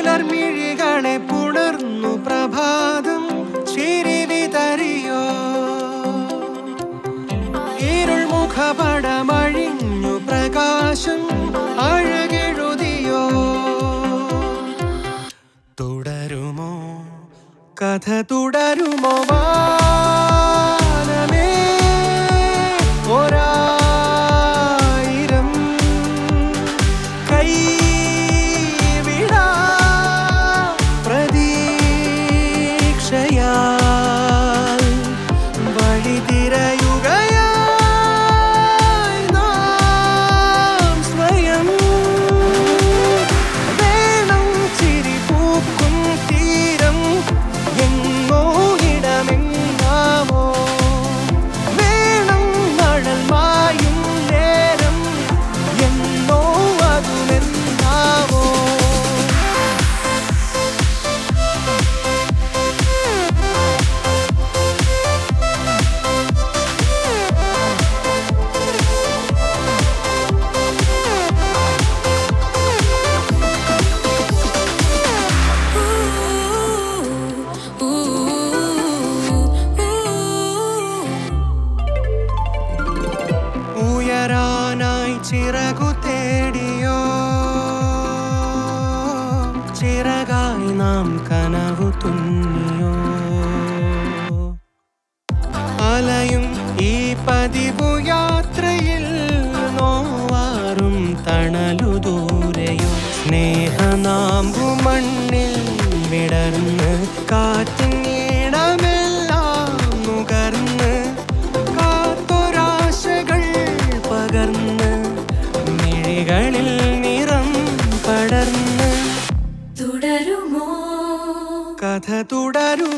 പുലർമിഴികളെ പുണർന്നു പ്രഭാതം ചിരി വിതറിയോ ഇരുൾ മുഖപടമഴിഞ്ഞു പ്രകാശം അഴകെഴുതിയോ തുടരുമോ കഥ തുടരുമോ വാനമേ ഒരായിരം കൈവിടാ പ്രതീക്ഷയാൽ വഴി തിരയുകയായി നാം സ്വയം വേണം ചിരി പൂക്കും തീരം എങ്ങോ ഇടമെങ്ങാമോ വേണം മഴൽ മായും നേരം എന്നോ അതുമെന്നാമോ ഉയരാനായി ചിറകു തേടിയോ ചിറകായി നാം കനവു തുന്നിയോ അലയും ഈ പതിവു യാത്രയിൽ നോവാറും തണലു ദൂരെയോ സ്നേഹനാമ്പു മണ്ണിൽ വിടർന്ന് കാറ്റിൻ ഈണമെല്ലാം നുകർന്ന് കാത്തൊരാശകൾ പകർന്ന് മിഴികളിൽ നിറം പടർന്ന് തുടരുമോ കഥ തുടരുമോ